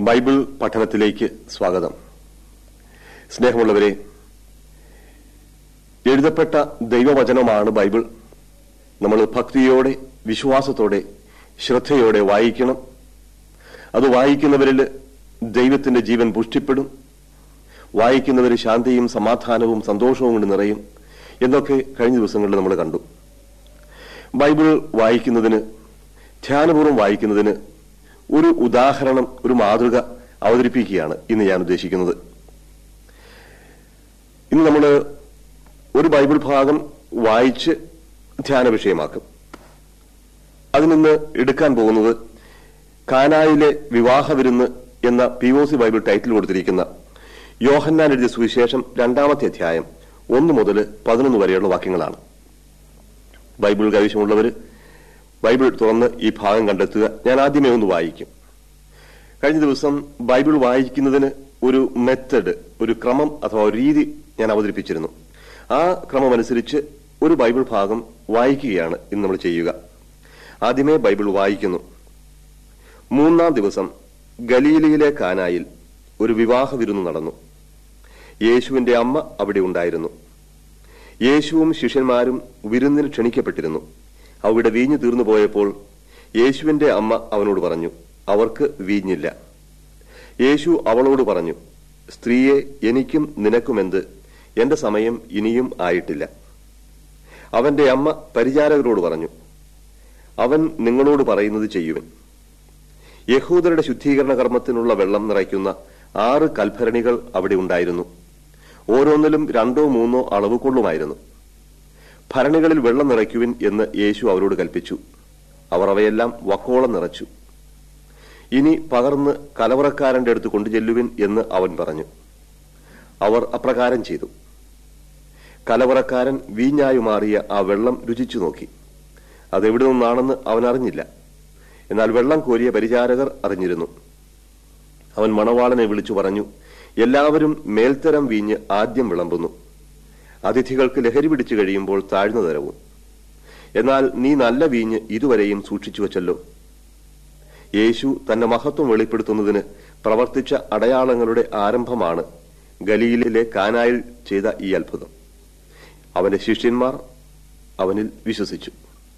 Bible പഠനത്തിലേക്ക് സ്വാഗതം സ്നേഹമുള്ളവരെ എഴുതപ്പെട്ട ദൈവവചനമാണ് ബൈബിൾ നമ്മൾ ഭക്തിയോടെ വിശ്വാസത്തോടെ ശ്രദ്ധയോടെ വായിക്കണം അത് വായിക്കുന്നവരിൽ ദൈവത്തിന്റെ ജീവൻ പുഷ്ടിപ്പെടും വായിക്കുന്നവർ ശാന്തിയും സമാധാനവും സന്തോഷവും കൊണ്ട് നിറയും എന്നൊക്കെ കഴിഞ്ഞ ദിവസങ്ങളിൽ നമ്മൾ കണ്ടു ബൈബിൾ വായിക്കുന്നതിന് ധ്യാനപൂർവ്വം വായിക്കുന്നതിന് ഒരു ഉദാഹരണം ഒരു മാതൃക അവതരിപ്പിക്കുകയാണ് ഇന്ന് ഞാൻ ഉദ്ദേശിക്കുന്നത് ഇന്ന് നമ്മൾ ഒരു ബൈബിൾ ഭാഗം വായിച്ച് ധ്യാന വിഷയമാക്കും അതിൽ നിന്ന് എടുക്കാൻ പോകുന്നത് കാനായിലെ വിവാഹ വിരുന്ന് എന്ന P O C bible title കൊടുത്തിരിക്കുന്ന യോഹന്നാൻ എഴുതിയ സുവിശേഷം രണ്ടാമത്തെ അധ്യായം ഒന്ന് മുതൽ പതിനൊന്ന് വരെയുള്ള വാക്യങ്ങളാണ് ബൈബിൾ കൈവശമുള്ളവർ ബൈബിൾ തുറന്ന് ഈ ഭാഗം കണ്ടെത്തുക ഞാൻ ആദ്യമേ ഒന്ന് വായിക്കും കഴിഞ്ഞ ദിവസം ബൈബിൾ വായിക്കുന്നതിന് ഒരു മെത്തഡ് ഒരു ക്രമം അഥവാ ഒരു രീതി ഞാൻ അവതരിപ്പിച്ചിരുന്നു ആ ക്രമം അനുസരിച്ച് ഒരു ബൈബിൾ ഭാഗം വായിക്കുകയാണ് ഇന്ന് നമ്മൾ ചെയ്യുക ആദ്യമേ ബൈബിൾ വായിക്കുന്നു മൂന്നാം ദിവസം ഗലീലയിലെ കാനായിൽ ഒരു വിവാഹ വിരുന്ന് നടന്നു യേശുവിന്റെ അമ്മ അവിടെ ഉണ്ടായിരുന്നു യേശുവും ശിഷ്യന്മാരും വിരുന്നിന് ക്ഷണിക്കപ്പെട്ടിരുന്നു അവിടെ വീഞ്ഞു തീർന്നു പോയപ്പോൾ യേശുവിന്റെ അമ്മ അവനോട് പറഞ്ഞു അവർക്ക് വീഞ്ഞില്ല യേശു അവളോട് പറഞ്ഞു സ്ത്രീയെ എനിക്കും നിനക്കുമെന്ത് എന്റെ സമയം ഇനിയും ആയിട്ടില്ല അവന്റെ അമ്മ പരിചാരകരോട് പറഞ്ഞു അവൻ നിങ്ങളോട് പറയുന്നത് ചെയ്യുവൻ യഹൂദരുടെ ശുദ്ധീകരണ കർമ്മത്തിനുള്ള വെള്ളം നിറയ്ക്കുന്ന ആറ് കൽഭരണികൾ അവിടെ ഉണ്ടായിരുന്നു ഓരോന്നിലും രണ്ടോ മൂന്നോ അളവ് കൊള്ളുമായിരുന്നു ഭരണികളിൽ വെള്ളം നിറയ്ക്കുവിൻ എന്ന് യേശു അവരോട് കൽപ്പിച്ചു അവർ അവയെല്ലാം വക്കോളം നിറച്ചു ഇനി പകർന്ന് കലവറക്കാരന്റെ അടുത്ത് കൊണ്ടുചെല്ലുവിൻ എന്ന് അവൻ പറഞ്ഞു അവർ അപ്രകാരം ചെയ്തു കലവറക്കാരൻ വീഞ്ഞായി മാറിയ ആ വെള്ളം രുചിച്ചു നോക്കി അതെവിടെ നിന്നാണെന്ന് അവൻ അറിഞ്ഞില്ല എന്നാൽ വെള്ളം കോരിയ പരിചാരകർ അറിഞ്ഞിരുന്നു അവൻ മണവാളനെ വിളിച്ചു പറഞ്ഞു എല്ലാവരും മേൽത്തരം വീഞ്ഞ് ആദ്യം വിളമ്പുന്നു അതിഥികൾക്ക് ലഹരി പിടിച്ചു കഴിയുമ്പോൾ താഴ്ന്ന തരവും എന്നാൽ നീ നല്ല വീഞ്ഞ് ഇതുവരെയും സൂക്ഷിച്ചു വച്ചല്ലോ യേശു തന്റെ മഹത്വം വെളിപ്പെടുത്തുന്നതിന് പ്രവർത്തിച്ച അടയാളങ്ങളുടെ ആരംഭമാണ് ഗലീലിലെ കാനായിൽ ചെയ്ത ഈ അത്ഭുതം അവന്റെ ശിഷ്യന്മാർ അവനിൽ വിശ്വസിച്ചു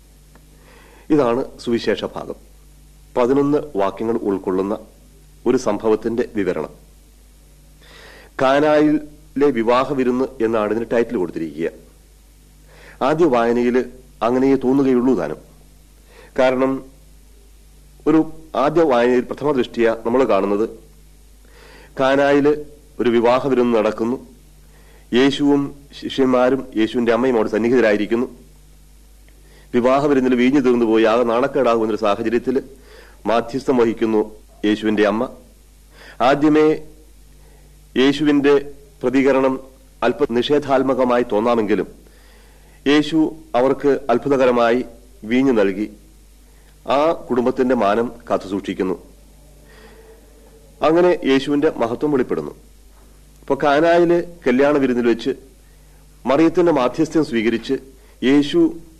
ഇതാണ് സുവിശേഷ ഭാഗം പതിനൊന്ന് വാക്യങ്ങൾ ഉൾക്കൊള്ളുന്ന ഒരു സംഭവത്തിന്റെ വിവരണം കാനായിലെ വിവാഹ വിരുന്ന് എന്നാണ് ഇതിന് ടൈറ്റിൽ കൊടുത്തിരിക്കുക ആദ്യ വായനയിൽ അങ്ങനെയേ തോന്നുകയുള്ളൂ താനും കാരണം ഒരു ആദ്യ വായനയിൽ പ്രഥമ ദൃഷ്ടിയ നമ്മൾ കാണുന്നത് കാനായില് ഒരു വിവാഹ വിരുന്ന് നടക്കുന്നു യേശുവും ശിഷ്യന്മാരും യേശുവിന്റെ അമ്മയും അവിടെ സന്നിഹിതരായിരിക്കുന്നു വിവാഹ വിരുന്നിൽ വീഞ്ഞു തീർന്നു പോയി ആകെ നാണക്കേടാകുന്ന ഒരു സാഹചര്യത്തിൽ മാധ്യസ്ഥം വഹിക്കുന്നു യേശുവിന്റെ അമ്മ ആദ്യമേ യേശുവിന്റെ പ്രതികരണം അല്പ നിഷേധാത്മകമായി തോന്നാമെങ്കിലും യേശു അവർക്ക് അത്ഭുതകരമായി വീഞ്ഞു നൽകി ആ കുടുംബത്തിന്റെ മാനം കാത്തുസൂക്ഷിക്കുന്നു അങ്ങനെ യേശുവിന്റെ മഹത്വം വെളിപ്പെടുന്നു ഇപ്പൊ കാനായിലെ കല്യാണ വിരുന്നിൽ വെച്ച് മറിയത്തിന്റെ മാധ്യസ്ഥ്യം സ്വീകരിച്ച് യേശു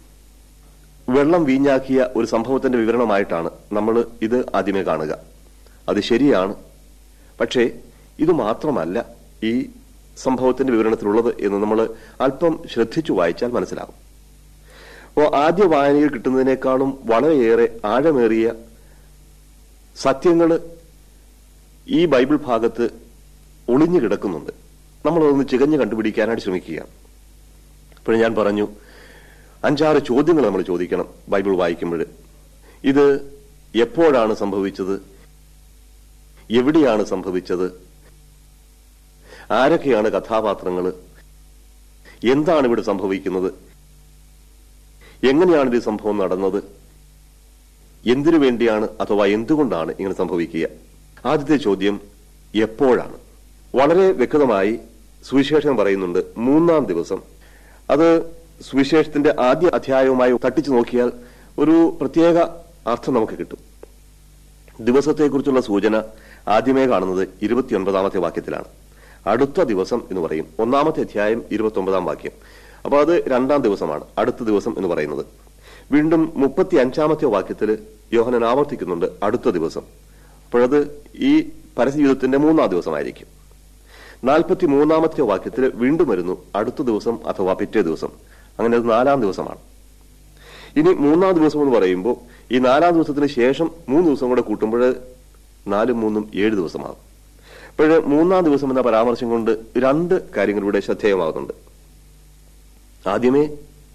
വെള്ളം വീഞ്ഞാക്കിയ ഒരു സംഭവത്തിന്റെ വിവരണമായിട്ടാണ് നമ്മൾ ഇത് ആദ്യമേ കാണുക അത് ശരിയാണ് പക്ഷേ ഇത് മാത്രമല്ല ഈ സംഭവത്തിന്റെ വിവരണത്തിലുള്ളത് എന്ന് നമ്മൾ അല്പം ശ്രദ്ധിച്ചു വായിച്ചാൽ മനസ്സിലാകും അപ്പോൾ ആദ്യ വായനയിൽ കിട്ടുന്നതിനേക്കാളും വളരെയേറെ ആഴമേറിയ സത്യങ്ങൾ ഈ ബൈബിൾ ഭാഗത്ത് ഒളിഞ്ഞു കിടക്കുന്നുണ്ട് നമ്മളതൊന്ന് ചികഞ്ഞു കണ്ടുപിടിക്കാനായിട്ട് ശ്രമിക്കുകയാണ് ഇപ്പോൾ ഞാൻ പറഞ്ഞു അഞ്ചാറ് ചോദ്യങ്ങൾ നമ്മൾ ചോദിക്കണം ബൈബിൾ വായിക്കുമ്പോൾ ഇത് എപ്പോഴാണ് സംഭവിച്ചത് എവിടെയാണ് സംഭവിച്ചത് ആരൊക്കെയാണ് കഥാപാത്രങ്ങൾ എന്താണ് ഇവിടെ സംഭവിക്കുന്നത് എങ്ങനെയാണ് ഇത് സംഭവം നടന്നത് എന്തിനു വേണ്ടിയാണ് അഥവാ എന്തുകൊണ്ടാണ് ഇങ്ങനെ സംഭവിക്കുക ആദ്യത്തെ ചോദ്യം എപ്പോഴാണ് വളരെ വ്യക്തമായി സുവിശേഷം പറയുന്നുണ്ട് മൂന്നാം ദിവസം അത് സുവിശേഷത്തിന്റെ ആദ്യ അധ്യായവുമായി തട്ടിച്ചു നോക്കിയാൽ ഒരു പ്രത്യേക അർത്ഥം നമുക്ക് കിട്ടും ദിവസത്തെക്കുറിച്ചുള്ള സൂചന ആദ്യമേ കാണുന്നത് ഇരുപത്തിയൊൻപതാമത്തെ വാക്യത്തിലാണ് അടുത്ത ദിവസം എന്ന് പറയും ഒന്നാമത്തെ അധ്യായം ഇരുപത്തി ഒമ്പതാം വാക്യം അപ്പോൾ അത് രണ്ടാം ദിവസമാണ് അടുത്ത ദിവസം എന്ന് പറയുന്നത് വീണ്ടും മുപ്പത്തി അഞ്ചാമത്തെ വാക്യത്തിൽ യോഹനൻ ആവർത്തിക്കുന്നുണ്ട് അടുത്ത ദിവസം അപ്പോഴത് ഈ പരസ്യജീവിതത്തിന്റെ മൂന്നാം ദിവസമായിരിക്കും നാൽപ്പത്തി മൂന്നാമത്തെ വാക്യത്തിൽ വീണ്ടും വരുന്നു അടുത്ത ദിവസം അഥവാ പിറ്റേ ദിവസം അങ്ങനെ അത് നാലാം ദിവസമാണ് ഇനി മൂന്നാം ദിവസം എന്ന് പറയുമ്പോൾ ഈ നാലാം ദിവസത്തിന് ശേഷം മൂന്ന് ദിവസം കൂടെ കൂട്ടുമ്പോൾ നാലും മൂന്നും ഏഴ് ദിവസമാകും അപ്പോൾ മൂന്നാം ദിവസം എന്ന പരാമർശം കൊണ്ട് രണ്ട് കാര്യങ്ങൾ ഇവിടെ ശ്രദ്ധേയമാകുന്നുണ്ട് ആദ്യമേ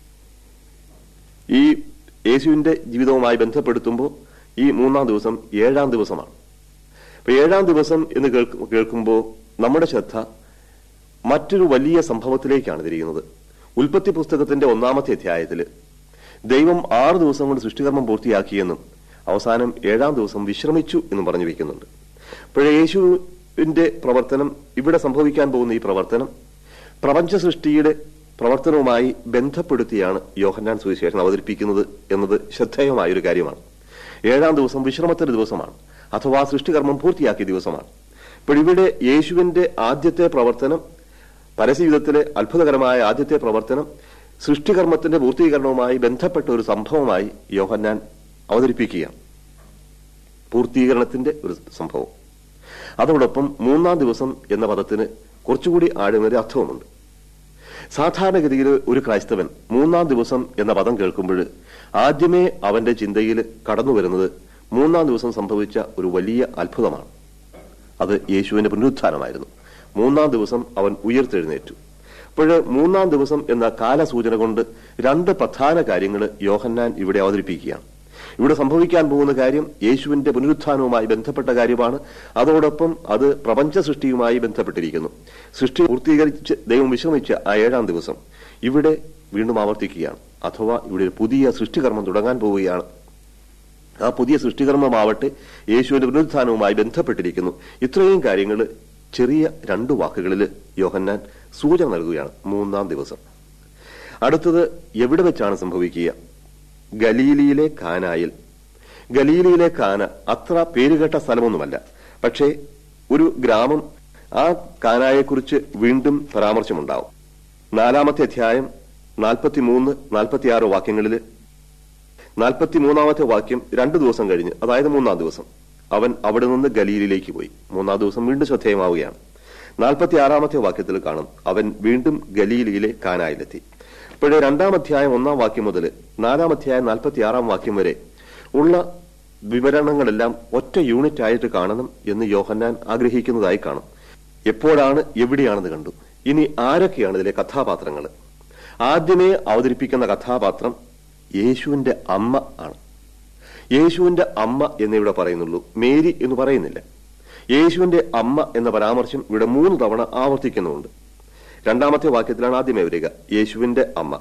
ഈ യേശുവിന്റെ ജീവിതവുമായി ബന്ധപ്പെടുത്തുമ്പോൾ ഈ മൂന്നാം ദിവസം ഏഴാം ദിവസമാണ് അപ്പൊ ഏഴാം ദിവസം എന്ന് കേൾക്കു- കേൾക്കുമ്പോൾ നമ്മുടെ ശ്രദ്ധ മറ്റൊരു വലിയ സംഭവത്തിലേക്കാണ് തിരിയുന്നത് ഉൽപ്പത്തി പുസ്തകത്തിന്റെ ഒന്നാമത്തെ അധ്യായത്തിൽ ദൈവം ആറ് ദിവസം കൊണ്ട് സൃഷ്ടികർമ്മം പൂർത്തിയാക്കിയെന്നും അവസാനം ഏഴാം ദിവസം വിശ്രമിച്ചു എന്നും പറഞ്ഞു വയ്ക്കുന്നുണ്ട് അപ്പോഴേ യേശുവിന്റെ പ്രവർത്തനം ഇവിടെ സംഭവിക്കാൻ പോകുന്ന ഈ പ്രവർത്തനം പ്രപഞ്ച സൃഷ്ടിയുടെ പ്രവർത്തനവുമായി ബന്ധപ്പെടുത്തിയാണ് യോഹന്നാൻ സുവിശേഷൻ അവതരിപ്പിക്കുന്നത് എന്നത് ശ്രദ്ധേയമായ ഒരു കാര്യമാണ് ഏഴാം ദിവസം വിശ്രമത്തിന്റെ ദിവസമാണ് അഥവാ സൃഷ്ടികർമ്മം പൂർത്തിയാക്കിയ ദിവസമാണ് ഇപ്പോൾ ഇവിടെ യേശുവിന്റെ ആദ്യത്തെ പ്രവർത്തനം പരസ്യയുഗത്തിലെ അത്ഭുതകരമായ ആദ്യത്തെ പ്രവർത്തനം സൃഷ്ടികർമ്മത്തിന്റെ പൂർത്തീകരണവുമായി ബന്ധപ്പെട്ട ഒരു സംഭവമായി യോഹന്നാൻ അവതരിപ്പിക്കുകയാണ് പൂർത്തീകരണത്തിന്റെ ഒരു സംഭവം അതോടൊപ്പം മൂന്നാം ദിവസം എന്ന പദത്തിന് കുറച്ചുകൂടി ആഴമേറിയ അർത്ഥവുമുണ്ട് സാധാരണഗതിയിൽ ഒരു ക്രൈസ്തവൻ മൂന്നാം ദിവസം എന്ന പദം കേൾക്കുമ്പോൾ ആദ്യമേ അവന്റെ ചിന്തയിൽ കടന്നു വരുന്നത് മൂന്നാം ദിവസം സംഭവിച്ച ഒരു വലിയ അത്ഭുതമാണ് അത് യേശുവിന്റെ പുനരുത്ഥാനമായിരുന്നു മൂന്നാം ദിവസം അവൻ ഉയർത്തെഴുന്നേറ്റു അപ്പോൾ മൂന്നാം ദിവസം എന്ന കാലസൂചന കൊണ്ട് രണ്ട് പ്രധാന കാര്യങ്ങൾ യോഹന്നാൻ ഇവിടെ അവതരിപ്പിക്കുകയാണ് ഇവിടെ സംഭവിക്കാൻ പോകുന്ന കാര്യം യേശുവിന്റെ പുനരുത്ഥാനവുമായി ബന്ധപ്പെട്ട കാര്യമാണ് അതോടൊപ്പം അത് പ്രപഞ്ച സൃഷ്ടിയുമായി ബന്ധപ്പെട്ടിരിക്കുന്നു സൃഷ്ടി പൂർത്തീകരിച്ച് ദൈവം വിശ്രമിച്ച ആ ഏഴാം ദിവസം ഇവിടെ വീണ്ടും ആവർത്തിക്കുകയാണ് അഥവാ ഇവിടെ ഒരു പുതിയ സൃഷ്ടികർമ്മം തുടങ്ങാൻ പോവുകയാണ് ആ പുതിയ സൃഷ്ടികർമ്മമാവട്ടെ യേശുവിന്റെ പുനരുത്ഥാനവുമായി ബന്ധപ്പെട്ടിരിക്കുന്നു ഇത്രയും കാര്യങ്ങൾ ചെറിയ രണ്ടു വാക്കുകളിൽ യോഹന്നാൻ സൂചന നൽകുകയാണ് മൂന്നാം ദിവസം അടുത്തത് എവിടെ വെച്ചാണ് സംഭവിക്കുക ഗലീലിയിലെ കാനായിൽ ഗലീലിയിലെ കാന അത്ര പേരുകേട്ട സ്ഥലമൊന്നുമല്ല പക്ഷേ ഒരു ഗ്രാമം ആ കാനായെക്കുറിച്ച് വീണ്ടും പരാമർശമുണ്ടാവും നാലാമത്തെ അധ്യായം നാൽപ്പത്തിമൂന്ന് നാൽപ്പത്തിയാറ് വാക്യങ്ങളിൽ നാൽപ്പത്തിമൂന്നാമത്തെ വാക്യം രണ്ടു ദിവസം കഴിഞ്ഞ് അതായത് മൂന്നാം ദിവസം അവൻ അവിടെ നിന്ന് ഗലീലിലേക്ക് പോയി മൂന്നാം ദിവസം വീണ്ടും ശ്രദ്ധേയമാവുകയാണ് നാൽപ്പത്തി ആറാമത്തെ വാക്യത്തിൽ കാണും അവൻ വീണ്ടും ഗലീലിയിലെ കാനായിലെത്തി ഇപ്പോഴേ രണ്ടാം അധ്യായം ഒന്നാം വാക്യം മുതൽ നാലാം അധ്യായം നാൽപ്പത്തി ആറാം വാക്യം വരെ ഉള്ള വിവരണങ്ങളെല്ലാം ഒറ്റ യൂണിറ്റ് ആയിട്ട് കാണണം എന്ന് യോഹന്നാൻ ആഗ്രഹിക്കുന്നതായി കാണും എപ്പോഴാണ് എവിടെയാണെന്ന് കണ്ടു ഇനി ആരൊക്കെയാണ് ഇതിലെ കഥാപാത്രങ്ങൾ ആദ്യമേ അവതരിപ്പിക്കുന്ന കഥാപാത്രം യേശുവിന്റെ അമ്മ ആണ് യേശുവിന്റെ അമ്മ എന്നിവിടെ പറയുന്നുള്ളൂ മേരി എന്ന് പറയുന്നില്ല യേശുവിന്റെ അമ്മ എന്ന പരാമർശം ഇവിടെ മൂന്ന് തവണ ആവർത്തിക്കുന്നുണ്ട് രണ്ടാമത്തെ വാക്യത്തിലാണ് ആദ്യമേ വരിക യേശുവിന്റെ അമ്മ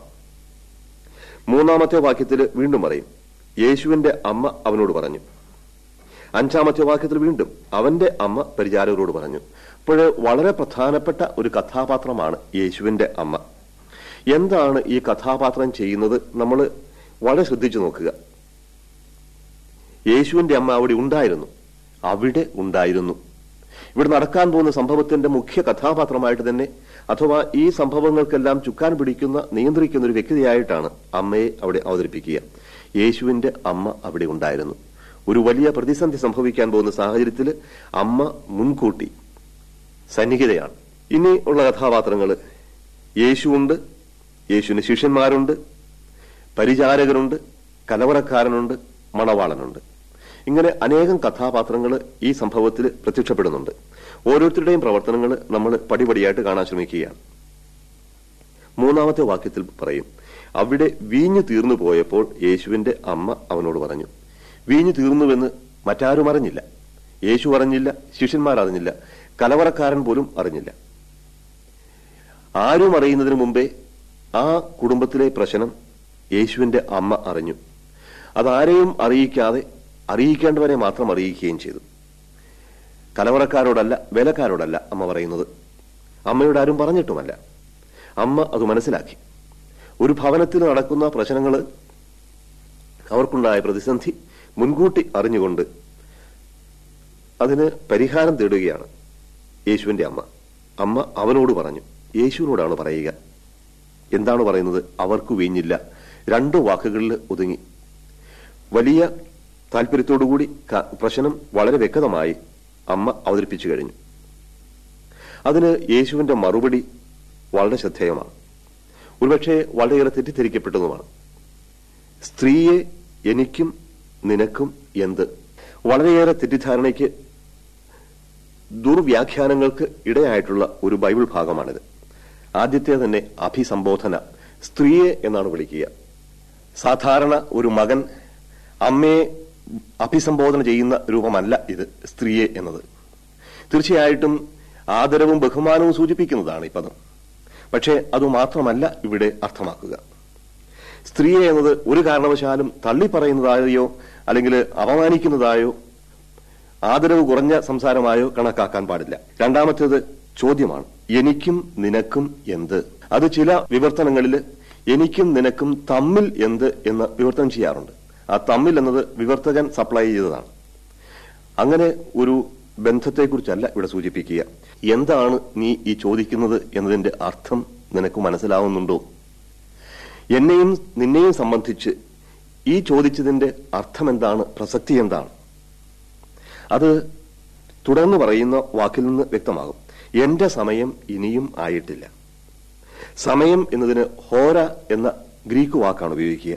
മൂന്നാമത്തെ വാക്യത്തിൽ വീണ്ടും പറയും യേശുവിന്റെ അമ്മ അവനോട് പറഞ്ഞു അഞ്ചാമത്തെ വാക്യത്തിൽ വീണ്ടും അവന്റെ അമ്മ പരിചാരകരോട് പറഞ്ഞു അപ്പോൾ വളരെ പ്രധാനപ്പെട്ട ഒരു കഥാപാത്രമാണ് യേശുവിന്റെ അമ്മ എന്താണ് ഈ കഥാപാത്രം ചെയ്യുന്നത് നമ്മൾ വളരെ ശ്രദ്ധിച്ചു നോക്കുക യേശുവിന്റെ അമ്മ അവിടെ ഉണ്ടായിരുന്നു അവിടെ ഉണ്ടായിരുന്നു ഇവിടെ നടക്കാൻ പോകുന്ന സംഭവത്തിന്റെ മുഖ്യ കഥാപാത്രമായിട്ട് തന്നെ അഥവാ ഈ സംഭവങ്ങൾക്കെല്ലാം ചുക്കാൻ പിടിക്കുന്ന നിയന്ത്രിക്കുന്ന ഒരു വ്യക്തിയായിട്ടാണ് അമ്മയെ അവിടെ അവതരിപ്പിക്കുക യേശുവിന്റെ അമ്മ അവിടെ ഉണ്ടായിരുന്നു ഒരു വലിയ പ്രതിസന്ധി സംഭവിക്കാൻ പോകുന്ന സാഹചര്യത്തിൽ അമ്മ മുൻകൂട്ടി സന്നിഹിതയാണ് ഇനി ഉള്ള കഥാപാത്രങ്ങൾ യേശുവുണ്ട് യേശുവിന് ശിഷ്യന്മാരുണ്ട് പരിചാരകരുണ്ട് കലവറക്കാരനുണ്ട് മണവാളനുണ്ട് ഇങ്ങനെ അനേകം കഥാപാത്രങ്ങൾ ഈ സംഭവത്തിൽ പ്രത്യക്ഷപ്പെടുന്നുണ്ട് ഓരോരുത്തരുടെയും പ്രവർത്തനങ്ങൾ നമ്മൾ പടിപടിയായിട്ട് കാണാൻ ശ്രമിക്കുകയാണ് മൂന്നാമത്തെ വാക്യത്തിൽ പറയും അവിടെ വീഞ്ഞു തീർന്നു പോയപ്പോൾ യേശുവിന്റെ അമ്മ അവനോട് പറഞ്ഞു വീഞ്ഞു തീർന്നുവെന്ന് മറ്റാരും അറിഞ്ഞില്ല യേശു അറിഞ്ഞില്ല ശിഷ്യന്മാർ അറിഞ്ഞില്ല കലവറക്കാരൻ പോലും അറിഞ്ഞില്ല ആരും അറിയുന്നതിന് മുമ്പേ ആ കുടുംബത്തിലെ പ്രശ്നം യേശുവിന്റെ അമ്മ അറിഞ്ഞു അതാരെയും അറിയിക്കാതെ അറിയിക്കേണ്ടവരെ മാത്രം അറിയിക്കുകയും ചെയ്തു കലവറക്കാരോടല്ല വേലക്കാരോടല്ല അമ്മ പറയുന്നത് അമ്മയോട് ആരും പറഞ്ഞിട്ടുമല്ല അമ്മ അത് മനസ്സിലാക്കി ഒരു ഭവനത്തിൽ നടക്കുന്ന പ്രശ്നങ്ങൾ അവർക്കുണ്ടായ പ്രതിസന്ധി മുൻകൂട്ടി അറിഞ്ഞുകൊണ്ട് അതിന് പരിഹാരം തേടുകയാണ് യേശുവിന്റെ അമ്മ അമ്മ അവനോട് പറഞ്ഞു യേശുവിനോടാണ് പറയുക എന്താണ് പറയുന്നത് അവർക്ക് വീഞ്ഞില്ല രണ്ടു വാക്കുകളിൽ ഒതുങ്ങി വലിയ താല്പര്യത്തോടുകൂടി ക- പ്രശ്നം വളരെ വ്യക്തമായി അമ്മ അവതരിപ്പിച്ചു കഴിഞ്ഞു അതിന് യേശുവിന്റെ മറുപടി വളരെ ശ്രദ്ധേയമാണ് ഒരുപക്ഷെ വളരെയേറെ തെറ്റിദ്ധരിക്കപ്പെട്ടതുമാണ് സ്ത്രീയെ എനിക്കും നിനക്കും എന്ത് വളരെയേറെ തെറ്റിദ്ധാരണയ്ക്ക് ദുർവ്യാഖ്യാനങ്ങൾക്ക് ഇടയായിട്ടുള്ള ഒരു ബൈബിൾ ഭാഗമാണിത് ആദ്യത്തെ തന്നെ അഭിസംബോധന സ്ത്രീയെ എന്നാണ് വിളിക്കുക സാധാരണ ഒരു മകൻ അമ്മയെ അഭിസംബോധന ചെയ്യുന്ന രൂപമല്ല ഇത് സ്ത്രീയെ എന്നത് തീർച്ചയായിട്ടും ആദരവും ബഹുമാനവും സൂചിപ്പിക്കുന്നതാണ് ഈ പദം പക്ഷേ അതുമാത്രമല്ല ഇവിടെ അർത്ഥമാക്കുക സ്ത്രീയെ എന്നത് ഒരു കാരണവശാലും തള്ളിപ്പറയുന്നതായോ അല്ലെങ്കിൽ അപമാനിക്കുന്നതായോ ആദരവ് കുറഞ്ഞ സംസാരമായോ കണക്കാക്കാൻ പാടില്ല രണ്ടാമത്തേത് ചോദ്യമാണ് എനിക്കും നിനക്കും എന്ത് അത് ചില വിവർത്തനങ്ങളിൽ എനിക്കും നിനക്കും തമ്മിൽ എന്ത് എന്ന് വിവർത്തനം ചെയ്യാറുണ്ട് ആ തമ്മിൽ എന്നത് വിവർത്തകൻ സപ്ലൈ ചെയ്തതാണ് അങ്ങനെ ഒരു ബന്ധത്തെക്കുറിച്ചല്ല ഇവിടെ സൂചിപ്പിക്കുക എന്താണ് നീ ഈ ചോദിക്കുന്നത് എന്നതിന്റെ അർത്ഥം നിനക്ക് മനസ്സിലാവുന്നുണ്ടോ എന്നെയും നിന്നെയും സംബന്ധിച്ച് ഈ ചോദിച്ചതിന്റെ അർത്ഥം എന്താണ് പ്രസക്തി എന്താണ് അത് തുടർന്ന് പറയുന്ന വാക്കിൽ നിന്ന് വ്യക്തമാകും എന്റെ സമയം ഇനിയും ആയിട്ടില്ല സമയം എന്നതിന് ഹോര എന്ന ഗ്രീക്ക് വാക്കാണ് ഉപയോഗിക്കുക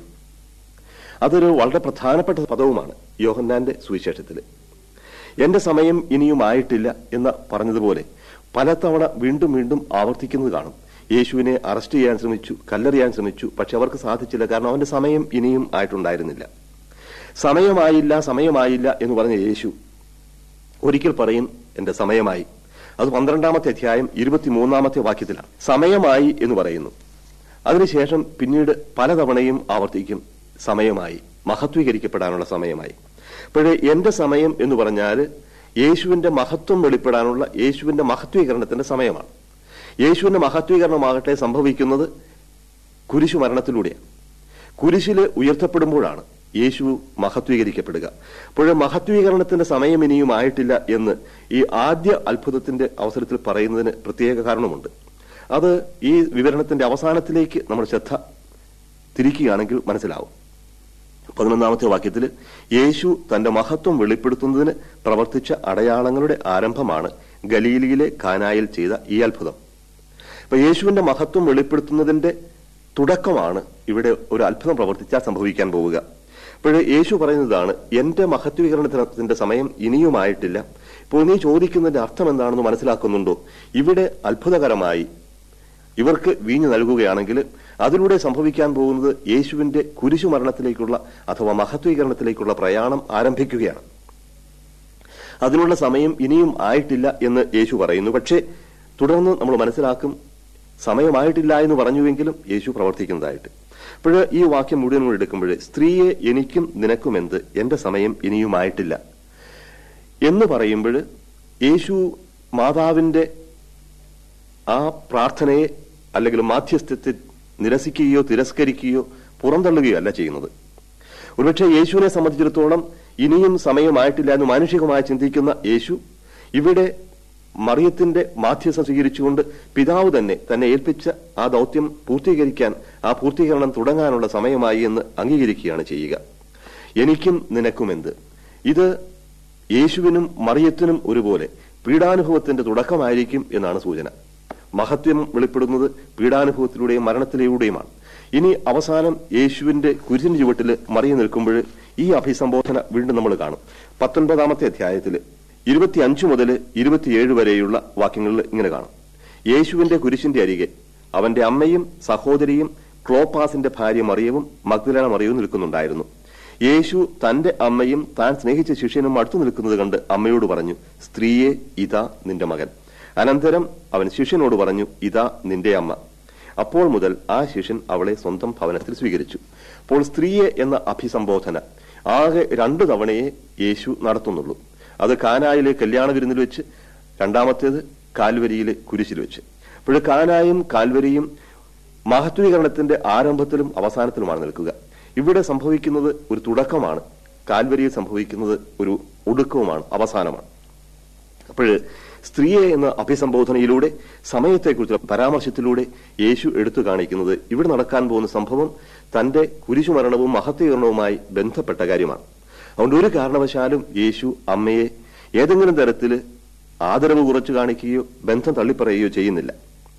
അതൊരു വളരെ പ്രധാനപ്പെട്ട പദവുമാണ് യോഹന്നാന്റെ സുവിശേഷത്തിൽ എന്റെ സമയം ഇനിയും ആയിട്ടില്ല എന്ന് പറഞ്ഞതുപോലെ പലതവണ വീണ്ടും വീണ്ടും ആവർത്തിക്കുന്നത് കാണും യേശുവിനെ അറസ്റ്റ് ചെയ്യാൻ ശ്രമിച്ചു കല്ലെറിയാൻ ശ്രമിച്ചു പക്ഷെ അവർക്ക് സാധിച്ചില്ല കാരണം അവന്റെ സമയം ഇനിയും ആയിട്ടുണ്ടായിരുന്നില്ല സമയമായില്ല സമയമായില്ല എന്ന് പറഞ്ഞ യേശു ഒരിക്കൽ പറയും എന്റെ സമയമായി അത് പന്ത്രണ്ടാമത്തെ അധ്യായം ഇരുപത്തിമൂന്നാമത്തെ വാക്യത്തിലാണ് സമയമായി എന്ന് പറയുന്നു അതിനുശേഷം പിന്നീട് പലതവണയും ആവർത്തിക്കും സമയമായി മഹത്വീകരിക്കപ്പെടാനുള്ള സമയമായി അപ്പോഴേ എന്റെ സമയം എന്ന് പറഞ്ഞാൽ യേശുവിന്റെ മഹത്വം വെളിപ്പെടാനുള്ള യേശുവിന്റെ മഹത്വീകരണത്തിന്റെ സമയമാണ് യേശുവിന്റെ മഹത്വീകരണമാകട്ടെ സംഭവിക്കുന്നത് കുരിശു മരണത്തിലൂടെയാണ് കുരിശില് ഉയർത്തപ്പെടുമ്പോഴാണ് യേശു മഹത്വീകരിക്കപ്പെടുക അപ്പോഴേ മഹത്വീകരണത്തിന്റെ സമയം ഇനിയും ആയിട്ടില്ല എന്ന് ഈ ആദ്യ അത്ഭുതത്തിന്റെ അവസരത്തിൽ പറയുന്നതിന് പ്രത്യേക കാരണമുണ്ട് അത് ഈ വിവരണത്തിന്റെ അവസാനത്തിലേക്ക് നമ്മൾ ശ്രദ്ധ തിരിക്കുകയാണെങ്കിൽ മനസ്സിലാവും പതിനൊന്നാമത്തെ വാക്യത്തിൽ യേശു തന്റെ മഹത്വം വെളിപ്പെടുത്തുന്നതിന് പ്രവർത്തിച്ച അടയാളങ്ങളുടെ ആരംഭമാണ് ഗലീലിയിലെ കാനായിൽ ചെയ്ത ഈ അത്ഭുതം അപ്പൊ യേശുവിന്റെ മഹത്വം വെളിപ്പെടുത്തുന്നതിന്റെ തുടക്കമാണ് ഇവിടെ ഒരു അത്ഭുതം പ്രവർത്തിച്ചാൽ സംഭവിക്കാൻ പോവുക അപ്പോൾ യേശു പറയുന്നതാണ് എന്റെ മഹത്വീകരണത്തിന്റെ സമയം ഇനിയുമായിട്ടില്ല ഇപ്പോൾ നീ ചോദിക്കുന്നതിന്റെ അർത്ഥം എന്താണെന്ന് മനസ്സിലാക്കുന്നുണ്ടോ ഇവിടെ അത്ഭുതകരമായി ഇവർക്ക് വീഞ്ഞു നൽകുകയാണെങ്കിൽ അതിലൂടെ സംഭവിക്കാൻ പോകുന്നത് യേശുവിന്റെ കുരിശു മരണത്തിലേക്കുള്ള അഥവാ മഹത്വീകരണത്തിലേക്കുള്ള പ്രയാണം ആരംഭിക്കുകയാണ് അതിനുള്ള സമയം ഇനിയും ആയിട്ടില്ല എന്ന് യേശു പറയുന്നു പക്ഷേ തുടർന്ന് നമ്മൾ മനസ്സിലാക്കും സമയമായിട്ടില്ല എന്ന് പറഞ്ഞുവെങ്കിലും യേശു പ്രവർത്തിക്കുന്നതായിട്ട് അപ്പോൾ ഈ വാക്യം മുഴുവൻ കൂടി എടുക്കുമ്പോൾ സ്ത്രീയെ എനിക്കും നിനക്കും എന്ത് എന്റെ സമയം ഇനിയുമായിട്ടില്ല എന്ന് പറയുമ്പോൾ യേശു മാതാവിന്റെ ആ പ്രാർത്ഥനയെ അല്ലെങ്കിൽ മാധ്യസ്ഥത്തെ നിരസിക്കുകയോ തിരസ്കരിക്കുകയോ പുറന്തള്ളുകയോ അല്ല ചെയ്യുന്നത് ഒരുപക്ഷെ യേശുവിനെ സംബന്ധിച്ചിടത്തോളം ഇനിയും സമയമായിട്ടില്ല എന്ന് മാനുഷികമായി ചിന്തിക്കുന്ന യേശു ഇവിടെ മറിയത്തിന്റെ മാധ്യസ്ഥം സ്വീകരിച്ചുകൊണ്ട് പിതാവ് തന്നെ തന്നെ ഏൽപ്പിച്ച ആ ദൗത്യം പൂർത്തീകരിക്കാൻ ആ പൂർത്തീകരണം തുടങ്ങാനുള്ള സമയമായി എന്ന് അംഗീകരിക്കുകയാണ് ചെയ്യുക എനിക്കും നിനക്കുമെന്ത് ഇത് യേശുവിനും മറിയത്തിനും ഒരുപോലെ പീഡാനുഭവത്തിന്റെ തുടക്കമായിരിക്കും എന്നാണ് സൂചന മഹത്വം വെളിപ്പെടുന്നത് പീഡാനുഭവത്തിലൂടെയും മരണത്തിലൂടെയുമാണ് ഇനി അവസാനം യേശുവിന്റെ കുരിശിന് ചുവട്ടിൽ മറിയ നിൽക്കുമ്പോൾ ഈ അഭിസംബോധന വീണ്ടും നമ്മൾ കാണും പത്തൊൻപതാമത്തെ അധ്യായത്തിൽ ഇരുപത്തിയഞ്ച് മുതൽ ഇരുപത്തിയേഴ് വരെയുള്ള വാക്യങ്ങളിൽ ഇങ്ങനെ കാണാം യേശുവിന്റെ കുരിശിന്റെ അരികെ അവന്റെ അമ്മയും സഹോദരിയും ക്ലോപ്പാസിന്റെ ഭാര്യ മറിയവും മഗ്ദലന മറിയവും നിൽക്കുന്നുണ്ടായിരുന്നു യേശു തന്റെ അമ്മയും താൻ സ്നേഹിച്ച ശിഷ്യനും അടുത്തു നിൽക്കുന്നത് കണ്ട് അമ്മയോട് പറഞ്ഞു സ്ത്രീയെ ഇതാ നിന്റെ മകൻ അനന്തരം അവൻ ശിഷ്യനോട് പറഞ്ഞു ഇതാ നിന്റെ അമ്മ അപ്പോൾ മുതൽ ആ ശിഷ്യൻ അവളെ സ്വന്തം ഭവനത്തിൽ സ്വീകരിച്ചു അപ്പോൾ സ്ത്രീയെ എന്ന അഭിസംബോധന ആകെ രണ്ടു തവണയെ യേശു നടത്തുന്നുള്ളൂ അത് കാനായിലെ കല്യാണ വിരുന്നിൽ വെച്ച് രണ്ടാമത്തേത് കാൽവരിയിലെ കുരിശിൽ വെച്ച് അപ്പോൾ കാനായും കാൽവരിയും മഹത്വീകരണത്തിന്റെ ആരംഭത്തിലും അവസാനത്തിലുമാണ് നിൽക്കുക ഇവിടെ സംഭവിക്കുന്നത് ഒരു തുടക്കമാണ് കാൽവരിയിൽ സംഭവിക്കുന്നത് ഒരു ഒടുക്കവുമാണ് അവസാനമാണ് അപ്പോൾ സ്ത്രീയെ എന്ന അഭിസംബോധനയിലൂടെ സമയത്തെക്കുറിച്ചുള്ള പരാമർശത്തിലൂടെ യേശു എടുത്തു കാണിക്കുന്നത് ഇവിടെ നടക്കാൻ പോകുന്ന സംഭവം തന്റെ കുരിശുമരണവും മഹത്വീകരണവുമായി ബന്ധപ്പെട്ട കാര്യമാണ് അതുകൊണ്ട് ഒരു കാരണവശാലും യേശു അമ്മയെ ഏതെങ്കിലും തരത്തിൽ ആദരവ് കുറച്ച് കാണിക്കുകയോ ബന്ധം തള്ളിപ്പറയുകയോ ചെയ്യുന്നില്ല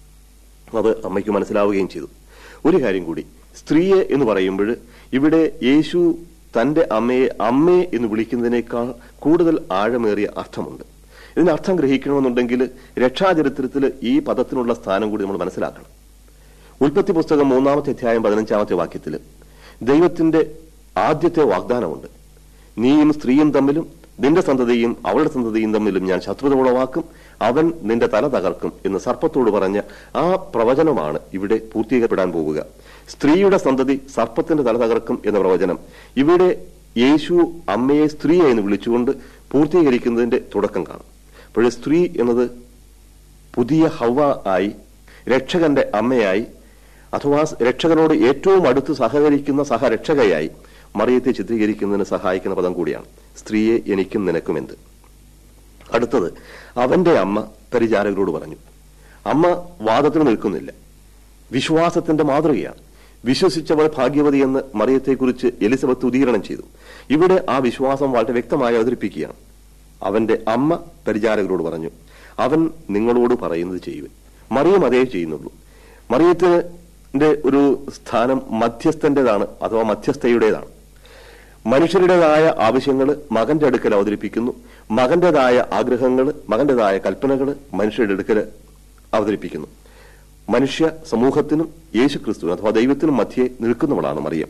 അത് അമ്മയ്ക്ക് മനസ്സിലാവുകയും ചെയ്തു ഒരു കാര്യം കൂടി സ്ത്രീയെ എന്ന് പറയുമ്പോൾ ഇവിടെ യേശു തന്റെ അമ്മയെ അമ്മേ എന്ന് വിളിക്കുന്നതിനേക്കാൾ കൂടുതൽ ആഴമേറിയ അർത്ഥമുണ്ട് ഇതിന് അർത്ഥം ഗ്രഹിക്കണമെന്നുണ്ടെങ്കിൽ രക്ഷാചരിത്രത്തിൽ ഈ പദത്തിനുള്ള സ്ഥാനം കൂടി നമ്മൾ മനസ്സിലാക്കണം ഉൽപ്പത്തി പുസ്തകം മൂന്നാമത്തെ അധ്യായം പതിനഞ്ചാമത്തെ വാക്യത്തിൽ ദൈവത്തിന്റെ ആദ്യത്തെ വാഗ്ദാനമുണ്ട് നീയും സ്ത്രീയും തമ്മിലും നിന്റെ സന്തതിയും അവളുടെ സന്തതിയും തമ്മിലും ഞാൻ ശത്രുത ഉളവാക്കും അവൻ നിന്റെ തല തകർക്കും എന്ന് സർപ്പത്തോട് പറഞ്ഞ ആ പ്രവചനമാണ് ഇവിടെ പൂർത്തീകരിക്കപ്പെടാൻ പോവുക സ്ത്രീയുടെ സന്തതി സർപ്പത്തിന്റെ തല തകർക്കും എന്ന പ്രവചനം ഇവിടെ യേശു അമ്മയെ സ്ത്രീ എന്ന് വിളിച്ചുകൊണ്ട് പൂർത്തീകരിക്കുന്നതിന്റെ തുടക്കം കാണും അപ്പോൾ സ്ത്രീ എന്നത് പുതിയ ഹവ ആയി രക്ഷകന്റെ അമ്മയായി അഥവാ രക്ഷകനോട് ഏറ്റവും അടുത്ത് സഹകരിക്കുന്ന സഹരക്ഷകയായി മറിയത്തെ ചിത്രീകരിക്കുന്നതിന് സഹായിക്കുന്ന പദം കൂടിയാണ് സ്ത്രീയെ എനിക്കും നിനക്കും എന്ത് അടുത്തത് അവന്റെ അമ്മ പരിചാരകരോട് പറഞ്ഞു അമ്മ വാദത്തിന് നിൽക്കുന്നില്ല വിശ്വാസത്തിന്റെ മാതൃകയാണ് വിശ്വസിച്ചവൾ ഭാഗ്യവതി എന്ന് മറിയത്തെക്കുറിച്ച് എലിസബത്ത് ഉദീകരണം ചെയ്തു ഇവിടെ ആ വിശ്വാസം വളരെ വ്യക്തമായി അവതരിപ്പിക്കുകയാണ് അവന്റെ അമ്മ പരിചാരകരോട് പറഞ്ഞു അവൻ നിങ്ങളോട് പറയുന്നത് ചെയ്യുവൻ മറിയം അതേ ചെയ്യുന്നുള്ളൂ മറിയത്തിന്റെ ഒരു സ്ഥാനം മധ്യസ്ഥന്റേതാണ് അഥവാ മധ്യസ്ഥയുടേതാണ് മനുഷ്യരുടേതായ ആവശ്യങ്ങൾ മകന്റെ അടുക്കൽ അവതരിപ്പിക്കുന്നു മകന്റേതായ ആഗ്രഹങ്ങൾ മകന്റേതായ കൽപ്പനകൾ മനുഷ്യരുടെ അടുക്കൽ അവതരിപ്പിക്കുന്നു മനുഷ്യ സമൂഹത്തിനും യേശു ക്രിസ്തുവിനും അഥവാ ദൈവത്തിനും മധ്യേ നിൽക്കുന്നവളാണ് മറിയം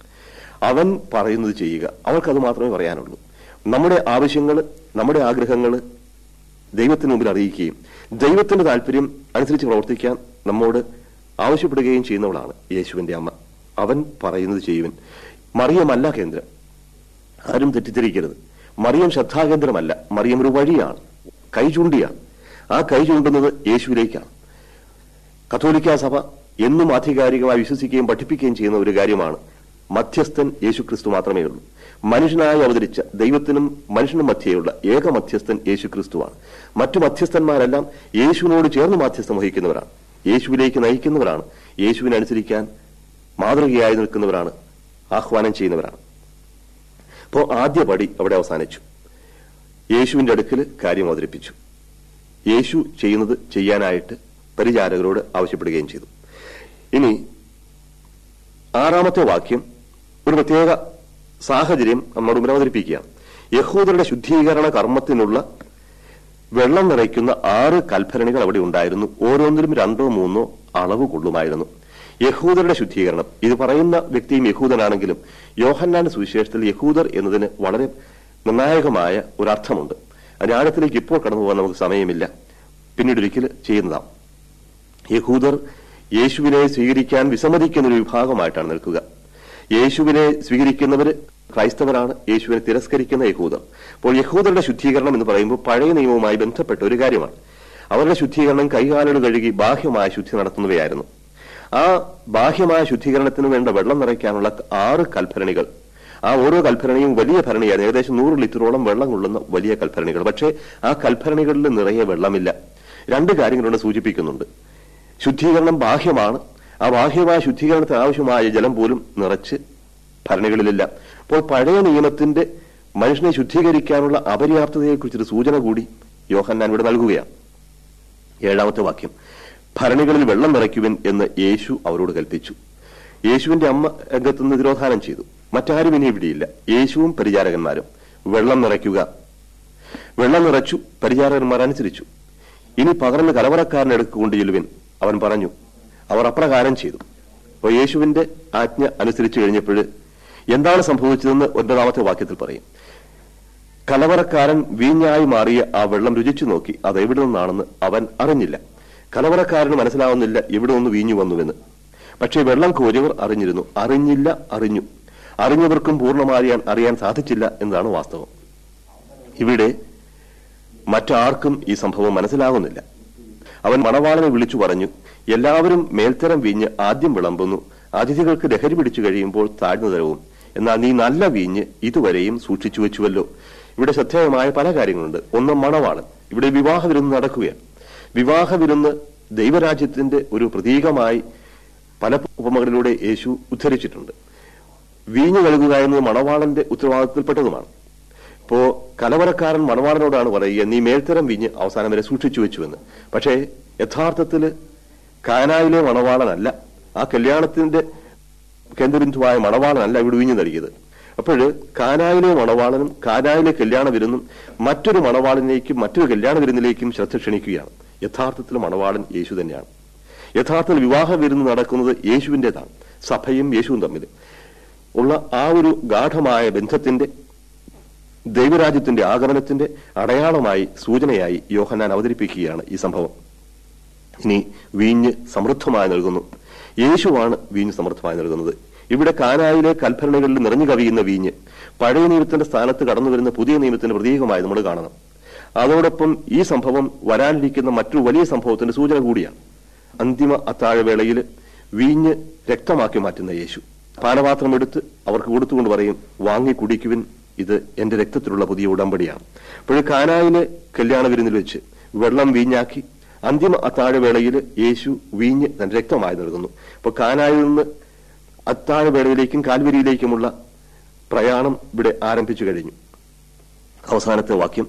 അവൻ പറയുന്നത് ചെയ്യുക അവൾക്കത് മാത്രമേ പറയാനുള്ളൂ നമ്മുടെ ആവശ്യങ്ങൾ നമ്മുടെ ആഗ്രഹങ്ങൾ ദൈവത്തിന് മുമ്പിൽ അറിയിക്കുകയും ദൈവത്തിന്റെ താല്പര്യം അനുസരിച്ച് പ്രവർത്തിക്കാൻ നമ്മോട് ആവശ്യപ്പെടുകയും ചെയ്യുന്നവളാണ് യേശുവിന്റെ അമ്മ അവൻ പറയുന്നത് ചെയ്യുവൻ മറിയമല്ല കേന്ദ്രം ആരും തെറ്റിദ്ധരിക്കരുത് മറിയം ശ്രദ്ധാകേന്ദ്രമല്ല മറിയം ഒരു വഴിയാണ് കൈ ചൂണ്ടിയാണ് ആ കൈ ചൂണ്ടുന്നത് യേശുവിലേക്കാണ് കത്തോലിക്ക സഭ എന്നും ആധികാരികമായി വിശ്വസിക്കുകയും പഠിപ്പിക്കുകയും ചെയ്യുന്ന ഒരു കാര്യമാണ് മധ്യസ്ഥൻ യേശുക്രിസ്തു മാത്രമേ ഉള്ളൂ മനുഷ്യനായി അവതരിച്ച ദൈവത്തിനും മനുഷ്യനും മധ്യേയുള്ള ഏക മധ്യസ്ഥൻ യേശുക്രിസ്തുവാണ് മറ്റു മധ്യസ്ഥന്മാരെല്ലാം യേശുവിനോട് ചേർന്ന് മാധ്യസ്ഥം വഹിക്കുന്നവരാണ് യേശുവിലേക്ക് നയിക്കുന്നവരാണ് യേശുവിനനുസരിക്കാൻ മാതൃകയായി നിൽക്കുന്നവരാണ് ആഹ്വാനം ചെയ്യുന്നവരാണ് അപ്പോൾ ആദ്യ പടി അവിടെ അവസാനിച്ചു യേശുവിന്റെ അടുക്കൽ കാര്യം അവതരിപ്പിച്ചു യേശു ചെയ്യുന്നത് ചെയ്യാനായിട്ട് പരിചാരകരോട് ആവശ്യപ്പെടുകയും ചെയ്തു ഇനി ആറാമത്തെ വാക്യം ഒരു പ്രത്യേക സാഹചര്യം നമ്മോട് മുന്നിൽ അവതരിപ്പിക്കുകയാണ് യഹൂദരുടെ ശുദ്ധീകരണ കർമ്മത്തിനുള്ള വെള്ളം നിറയ്ക്കുന്ന ആറ് കൽഭരണികൾ അവിടെ ഉണ്ടായിരുന്നു ഓരോന്നിലും രണ്ടോ മൂന്നോ അളവ് കൊള്ളുമായിരുന്നു യഹൂദരുടെ ശുദ്ധീകരണം ഇത് പറയുന്ന വ്യക്തിയും യഹൂദനാണെങ്കിലും യോഹന്നാന്റെ സുവിശേഷത്തിൽ യഹൂദർ എന്നതിന് വളരെ നിർണായകമായ ഒരു അർത്ഥമുണ്ട് അതിന്റെ ആഴത്തിലേക്ക് ഇപ്പോൾ കടന്നു പോകാൻ നമുക്ക് സമയമില്ല പിന്നീട് ഒരിക്കൽ ചെയ്യുന്നതാം യഹൂദർ യേശുവിനെ സ്വീകരിക്കാൻ വിസമ്മതിക്കുന്ന ഒരു വിഭാഗമായിട്ടാണ് നിൽക്കുക യേശുവിനെ സ്വീകരിക്കുന്നവര് ക്രൈസ്തവരാണ് യേശുവിനെ തിരസ്കരിക്കുന്ന യഹൂദർ അപ്പോൾ യഹൂദരുടെ ശുദ്ധീകരണം എന്ന് പറയുമ്പോൾ പഴയ നിയമവുമായി ബന്ധപ്പെട്ട ഒരു കാര്യമാണ് അവരുടെ ശുദ്ധീകരണം കൈകാലുകൾ കഴുകി ബാഹ്യമായ ശുദ്ധി നടത്തുന്നവയായിരുന്നു ആ ബാഹ്യമായ ശുദ്ധീകരണത്തിന് വേണ്ട വെള്ളം നിറയ്ക്കാനുള്ള ആറ് കൽഭരണികൾ ആ ഓരോ കൽഭരണിയും വലിയ ഭരണിയാണ് ഏകദേശം നൂറ് ലിറ്ററോളം വെള്ളം കൊള്ളുന്ന വലിയ കൽഭരണികൾ പക്ഷേ ആ കൽഭരണികളിൽ നിറയെ വെള്ളമില്ല രണ്ട് കാര്യങ്ങളോട് സൂചിപ്പിക്കുന്നുണ്ട് ശുദ്ധീകരണം ബാഹ്യമാണ് ആ ബാഹ്യമായ ശുദ്ധീകരണത്തിന് ആവശ്യമായ ജലം പോലും നിറച്ച് ഭരണികളിലില്ല അപ്പോൾ പഴയ നിയമത്തിന്റെ മനുഷ്യനെ ശുദ്ധീകരിക്കാനുള്ള അപര്യാപ്തതയെക്കുറിച്ചൊരു സൂചന കൂടി യോഹന്നാൻ ഇവിടെ നൽകുകയാണ് ഏഴാമത്തെ വാക്യം ഭരണികളിൽ വെള്ളം നിറയ്ക്കുവൻ എന്ന് യേശു അവരോട് കൽപ്പിച്ചു യേശുവിന്റെ അമ്മ രംഗത്തുനിന്ന് തിരോധാനം ചെയ്തു മറ്റാരും ഇനി ഇവിടെയില്ല യേശുവും പരിചാരകന്മാരും വെള്ളം നിറയ്ക്കുക വെള്ളം നിറച്ചു പരിചാരകന്മാർ അനുസരിച്ചു ഇനി പകർന്ന് കലവറക്കാരനെ എടുക്ക് കൊണ്ടുചെല്ലുവിൻ അവൻ പറഞ്ഞു അവർ അപ്രകാരം ചെയ്തു അപ്പോൾ യേശുവിന്റെ ആജ്ഞ അനുസരിച്ചു കഴിഞ്ഞപ്പോൾ എന്താണ് സംഭവിച്ചതെന്ന് ഒൻപതാമത്തെ വാക്യത്തിൽ പറയും കലവറക്കാരൻ വീഞ്ഞായി മാറിയ ആ വെള്ളം രുചിച്ചു നോക്കി അത് എവിടെ നിന്നാണെന്ന് അവൻ അറിഞ്ഞില്ല കലവറക്കാരന് മനസ്സിലാവുന്നില്ല ഇവിടെ ഒന്ന് വീഞ്ഞു വന്നുവെന്ന് പക്ഷേ വെള്ളം കോരിയവർ അറിഞ്ഞിരുന്നു അറിഞ്ഞില്ല അറിഞ്ഞു അറിഞ്ഞവർക്കും പൂർണ്ണമായി അറിയാൻ സാധിച്ചില്ല എന്നതാണ് വാസ്തവം ഇവിടെ മറ്റാർക്കും ഈ സംഭവം മനസ്സിലാകുന്നില്ല അവൻ മണവാളനെ വിളിച്ചു പറഞ്ഞു എല്ലാവരും മേൽത്തരം വീഞ്ഞ് ആദ്യം വിളമ്പുന്നു അതിഥികൾക്ക് ലഹരി പിടിച്ചു കഴിയുമ്പോൾ താഴ്ന്നു തരവും എന്നാൽ നീ നല്ല വീഞ്ഞ് ഇതുവരെയും സൂക്ഷിച്ചു വെച്ചുവല്ലോ ഇവിടെ ശ്രദ്ധേയമായ പല കാര്യങ്ങളുണ്ട് ഒന്ന് മണവാളൻ ഇവിടെ വിവാഹ വിരുന്ന് നടക്കുകയാണ് വിവാഹ വിരുന്ന് ദൈവരാജ്യത്തിന്റെ ഒരു പ്രതീകമായി പല ഉപമകളിലൂടെ യേശു ഉദ്ധരിച്ചിട്ടുണ്ട് വീഞ്ഞു നൽകുക എന്നത് മണവാളന്റെ ഉത്തരവാദിത്തത്തിൽപ്പെട്ടതുമാണ് ഇപ്പോ കലവറക്കാരൻ മണവാളനോടാണ് പറയുക നീ മേൽത്തരം വിഞ്ഞ് അവസാനം വരെ സൂക്ഷിച്ചു വെച്ചുവെന്ന് പക്ഷേ യഥാർത്ഥത്തിൽ കാനായിലെ മണവാളനല്ല ആ കല്യാണത്തിന്റെ കേന്ദ്രബിന്ദുവായ മണവാളനല്ല ഇവിടെ വീഞ്ഞു നൽകിയത് അപ്പോൾ കാനായിലെ മണവാളനും കാനായിലെ കല്യാണ വിരുന്നും മറ്റൊരു മണവാളനിലേക്കും മറ്റൊരു കല്യാണ വിരുന്നിലേക്കും ശ്രദ്ധ ക്ഷണിക്കുകയാണ് യഥാർത്ഥത്തിൽ മണവാളൻ യേശു തന്നെയാണ് യഥാർത്ഥത്തിൽ വിവാഹ വിരുന്ന് നടക്കുന്നത് യേശുവിൻ്റെതാണ് സഭയും യേശുവും തമ്മിൽ ഉള്ള ആ ഒരു ഗാഠമായ ബന്ധത്തിന്റെ ദൈവരാജ്യത്തിന്റെ ആഗമനത്തിന്റെ അടയാളമായി സൂചനയായി യോഹന്നാൻ അവതരിപ്പിക്കുകയാണ് ഈ സംഭവം ഇനി വീഞ്ഞ് സമൃദ്ധമായി നൽകുന്നു യേശുവാണ് വീഞ്ഞ് സമൃദ്ധമായി നൽകുന്നത് ഇവിടെ കാനായിലെ കൽഭരണികളിൽ നിറഞ്ഞു കവിയുന്ന വീഞ്ഞ് പഴയ നിയമത്തിന്റെ സ്ഥാനത്ത് കടന്നു വരുന്ന പുതിയ നിയമത്തിന്റെ പ്രതീകമായി നമ്മൾ കാണണം അതോടൊപ്പം ഈ സംഭവം വരാനിരിക്കുന്ന മറ്റൊരു വലിയ സംഭവത്തിന്റെ സൂചന കൂടിയാണ് അന്തിമ അത്താഴവേളയിൽ വീഞ്ഞ് രക്തമാക്കി മാറ്റുന്ന യേശു പാനപാത്രം എടുത്ത് അവർക്ക് കൊടുത്തുകൊണ്ട് പറയും വാങ്ങി കുടിക്കുവിൻ ഇത് എന്റെ രക്തത്തിലുള്ള പുതിയ ഉടമ്പടിയാണ് അപ്പോൾ കാനായിലെ കല്യാണ വിരുന്നിൽ വെച്ച് വെള്ളം വീഞ്ഞാക്കി അന്തിമ അത്താഴവേളയിൽ യേശു വീഞ്ഞ് തന്റെ രക്തമായി നൽകുന്നു അപ്പോൾ കാനായിൽ നിന്ന് അത്താഴവേളയിലേക്കും കാൽവരിയിലേക്കുമുള്ള പ്രയാണം ഇവിടെ ആരംഭിച്ചു കഴിഞ്ഞു അവസാനത്തെ വാക്യം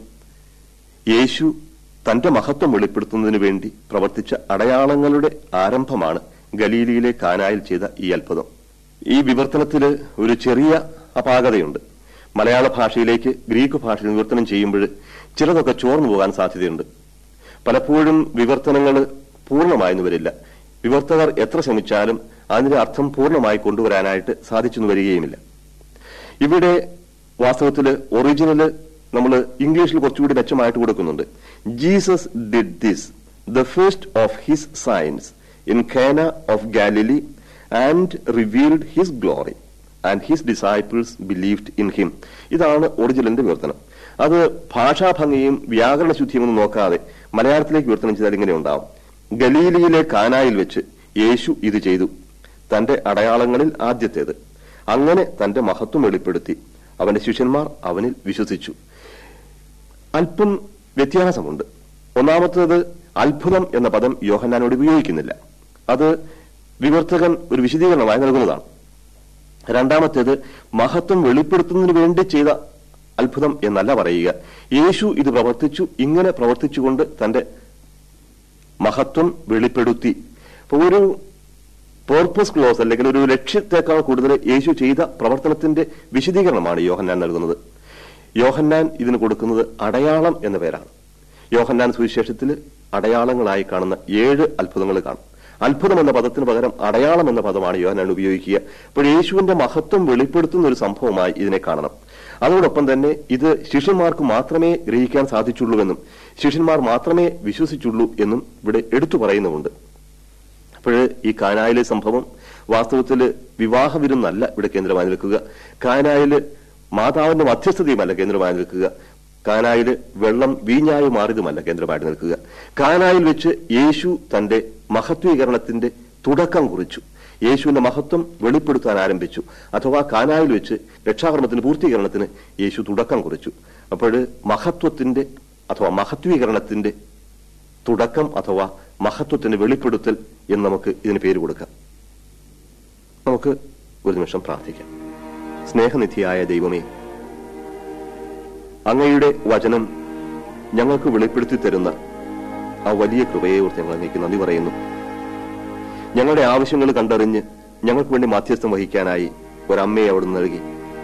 യേശു തന്റെ മഹത്വം വെളിപ്പെടുത്തുന്നതിന് വേണ്ടി പ്രവർത്തിച്ച അടയാളങ്ങളുടെ ആരംഭമാണ് ഗലീലിയിലെ കാനായിൽ ചെയ്ത ഈ അത്ഭുതം ഈ വിവർത്തനത്തിൽ ഒരു ചെറിയ അപാകതയുണ്ട് മലയാള ഭാഷയിലേക്ക് ഗ്രീക്ക് ഭാഷയിൽ വിവർത്തനം ചെയ്യുമ്പോൾ ചിലതൊക്കെ ചോർന്നു പോകാൻ സാധ്യതയുണ്ട് പലപ്പോഴും വിവർത്തനങ്ങൾ പൂർണ്ണമായെന്ന് വരില്ല വിവർത്തകർ എത്ര ശ്രമിച്ചാലും അതിന്റെ അർത്ഥം പൂർണ്ണമായി കൊണ്ടുവരാനായിട്ട് സാധിച്ചെന്ന് വരികയുമില്ല ഇവിടെ വാസ്തവത്തിൽ ഒറിജിനല് നമ്മൾ ഇംഗ്ലീഷിൽ കുറച്ചുകൂടി മെച്ചമായിട്ട് കൊടുക്കുന്നുണ്ട് Jesus did this the first of his signs in Cana of Galilee and revealed his glory and his disciples believed in him ഇതാണ് ഒറിജിനലിന്റെ വിവർത്തനം അത് ഭാഷാഭംഗിയും വ്യാകരണ ശുദ്ധിയും ഒന്നും നോക്കാതെ മലയാളത്തിലേക്ക് വിവർത്തനം ചെയ്താൽ ഇങ്ങനെ ഉണ്ടാവും ഗലീലിയിലെ കാനായിൽ വെച്ച് യേശു ഇത് ചെയ്തു തന്റെ അടയാളങ്ങളിൽ ആദ്യത്തേത് അങ്ങനെ തന്റെ മഹത്വം വെളിപ്പെടുത്തി അവന്റെ ശിഷ്യന്മാർ അവനിൽ വിശ്വസിച്ചു അല്പം വ്യത്യാസമുണ്ട് ഒന്നാമത്തേത് അത്ഭുതം എന്ന പദം യോഹന്നാനോട് ഉപയോഗിക്കുന്നില്ല അത് വിവർത്തകൻ ഒരു വിശദീകരണമായി നൽകുന്നതാണ് രണ്ടാമത്തേത് മഹത്വം വെളിപ്പെടുത്തുന്നതിന് വേണ്ടി ചെയ്ത അത്ഭുതം എന്നല്ല പറയുക യേശു ഇത് പ്രവർത്തിച്ചു ഇങ്ങനെ പ്രവർത്തിച്ചുകൊണ്ട് തന്റെ മഹത്വം വെളിപ്പെടുത്തി അപ്പൊ ഒരു പേർപ്പസ് ക്ലോസ് അല്ലെങ്കിൽ ഒരു ലക്ഷ്യത്തെക്കാൾ കൂടുതൽ യേശു ചെയ്ത പ്രവർത്തനത്തിന്റെ വിശദീകരണമാണ് യോഹന്നാൻ നൽകുന്നത് യോഹന്നാൻ ഇതിന് കൊടുക്കുന്നത് അടയാളം എന്ന പേരാണ് യോഹന്നാൻ സുവിശേഷത്തിൽ അടയാളങ്ങളായി കാണുന്ന ഏഴ് അത്ഭുതങ്ങൾ കാണും അത്ഭുതം എന്ന പദത്തിന് പകരം അടയാളം എന്ന പദമാണ് യോഹന്നാൻ ഉപയോഗിക്കുക അപ്പോൾ യേശുവിന്റെ മഹത്വം വെളിപ്പെടുത്തുന്ന ഒരു സംഭവമായി ഇതിനെ കാണണം അതോടൊപ്പം തന്നെ ഇത് ശിഷ്യന്മാർക്ക് മാത്രമേ ഗ്രഹിക്കാൻ സാധിച്ചുള്ളൂവെന്നും ശിഷ്യന്മാർ മാത്രമേ വിശ്വസിച്ചുള്ളൂ എന്നും ഇവിടെ എടുത്തു പറയുന്നുമുണ്ട് അപ്പോൾ ഈ കാനായിലെ സംഭവം വാസ്തവത്തിൽ വിവാഹ വിരുന്നല്ല ഇവിടെ കേന്ദ്രമായി നിൽക്കുക കാനായില് മാതാവിന്റെ മധ്യസ്ഥതയുമല്ല കേന്ദ്രമായി നിൽക്കുക കാനായിൽ വെള്ളം വീഞ്ഞായി മാറിയതുമല്ല കേന്ദ്രമായിട്ട് നിൽക്കുക കാനായിൽ വെച്ച് യേശു തന്റെ മഹത്വീകരണത്തിന്റെ തുടക്കം കുറിച്ചു യേശുവിന്റെ മഹത്വം വെളിപ്പെടുത്താൻ ആരംഭിച്ചു അഥവാ കാനായിൽ വെച്ച് രക്ഷാകർമ്മത്തിന് പൂർത്തീകരണത്തിന് യേശു തുടക്കം കുറിച്ചു അപ്പോൾ മഹത്വത്തിന്റെ അഥവാ മഹത്വീകരണത്തിന്റെ തുടക്കം അഥവാ മഹത്വത്തിന്റെ വെളിപ്പെടുത്തൽ എന്ന് നമുക്ക് ഇതിന് പേര് കൊടുക്കാം നമുക്ക് ഒരു നിമിഷം പ്രാർത്ഥിക്കാം സ്നേഹനിധിയായ ദൈവമേ അങ്ങയുടെ വചനം ഞങ്ങൾക്ക് വെളിപ്പെടുത്തി തരുന്ന ആ വലിയ കൃപയെ ഓർത്ത് ഞങ്ങൾ അങ്ങേക്ക് നന്ദി പറയുന്നു ഞങ്ങളുടെ ആവശ്യങ്ങൾ കണ്ടറിഞ്ഞ് ഞങ്ങൾക്ക് വേണ്ടി മാധ്യസ്ഥം വഹിക്കാനായി ഒരമ്മയെ അവിടുന്ന് നൽകി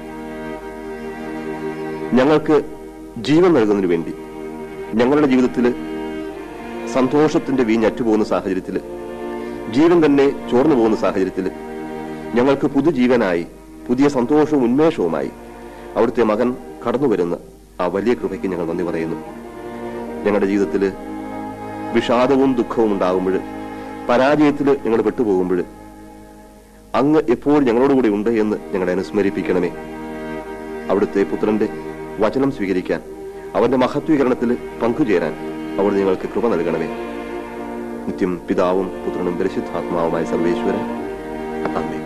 ഞങ്ങൾക്ക് ജീവൻ നൽകുന്നതിന് വേണ്ടി ഞങ്ങളുടെ ജീവിതത്തിൽ സന്തോഷത്തിന്റെ വീഞ്ഞറ്റുപോകുന്ന സാഹചര്യത്തിൽ ജീവൻ തന്നെ ചോർന്നു പോകുന്ന സാഹചര്യത്തിൽ ഞങ്ങൾക്ക് പുതുജീവനായി പുതിയ സന്തോഷവും ഉന്മേഷവുമായി അവിടുത്തെ മകൻ കടന്നു വരുന്ന ആ വലിയ കൃപയ്ക്ക് ഞങ്ങൾ നന്ദി പറയുന്നു ഞങ്ങളുടെ ജീവിതത്തിൽ വിഷാദവും ദുഃഖവും ഉണ്ടാകുമ്പോൾ പരാജയത്തിൽ ഞങ്ങൾ പെട്ടുപോകുമ്പോൾ അങ്ങ് എപ്പോഴും ഞങ്ങളോടുകൂടി ഉണ്ട് എന്ന് ഞങ്ങളെ അനുസ്മരിപ്പിക്കണമേ അവിടുത്തെ പുത്രന്റെ വചനം സ്വീകരിക്കാൻ അവന്റെ മഹത്വീകരണത്തിൽ പങ്കുചേരാൻ അവിടെ നിങ്ങൾക്ക് കൃപ നൽകണമേ നിത്യം പിതാവും പുത്രനും പരിശുദ്ധാത്മാവുമായ സർവേശ്വരൻ അമ്മേ